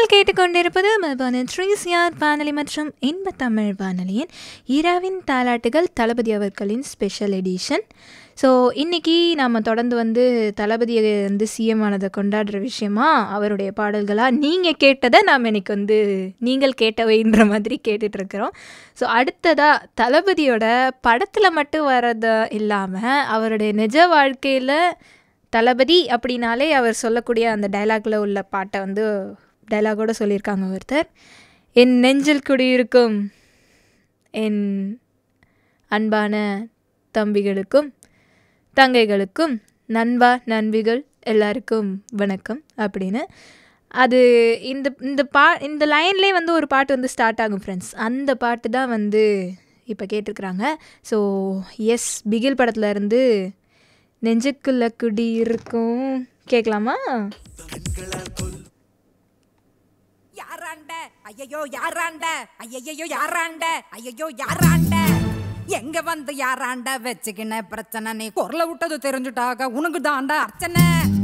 நீங்கள் கேட்டுக்கொண்டிருப்பது மெல்பர்ன் த்ரீசியார் வானொலி மற்றும் இன்ப தமிழ் வானொலியின் இரவின் தாலாட்டுகள் தளபதி அவர்களின் ஸ்பெஷல் எடிஷன் ஸோ இன்றைக்கி நாம் தொடர்ந்து வந்து தளபதியை வந்து சிஎம் ஆனதை கொண்டாடுற விஷயமா அவருடைய பாடல்களாக நீங்கள் கேட்டதை நாம் இன்னைக்கு வந்து நீங்கள் கேட்டவைன்ற மாதிரி கேட்டுட்ருக்குறோம் ஸோ அடுத்ததாக தளபதியோட படத்தில் மட்டும் வரது இல்லாமல் அவருடைய நிஜ வாழ்க்கையில் தளபதி அப்படின்னாலே அவர் சொல்லக்கூடிய அந்த டைலாக்ல உள்ள பாட்டை வந்து டைலாகோட சொல்லியிருக்காங்க ஒருத்தர் என் நெஞ்சில் குடியிருக்கும் என் அன்பான தம்பிகளுக்கும் தங்கைகளுக்கும் நண்பா நண்பிகள் எல்லாருக்கும் வணக்கம் அப்படின்னு அது இந்த இந்த பா இந்த லைன்லேயே வந்து ஒரு பாட்டு வந்து ஸ்டார்ட் ஆகும் ஃப்ரெண்ட்ஸ் அந்த பாட்டு தான் வந்து இப்போ கேட்டிருக்கிறாங்க ஸோ எஸ் பிகில் படத்துல இருந்து நெஞ்சுக்குள்ள குடி இருக்கும் கேட்கலாமா யாராண்ட ஐயையோ யாராண்ட ஐயையோ யாராண்ட ஐயையோ யாராண்ட எங்க வந்து யாராண்ட வச்சுக்கின பிரச்சனை நீ குரல விட்டது தெரிஞ்சுட்டாக உனக்கு தாண்டா அர்ச்சனை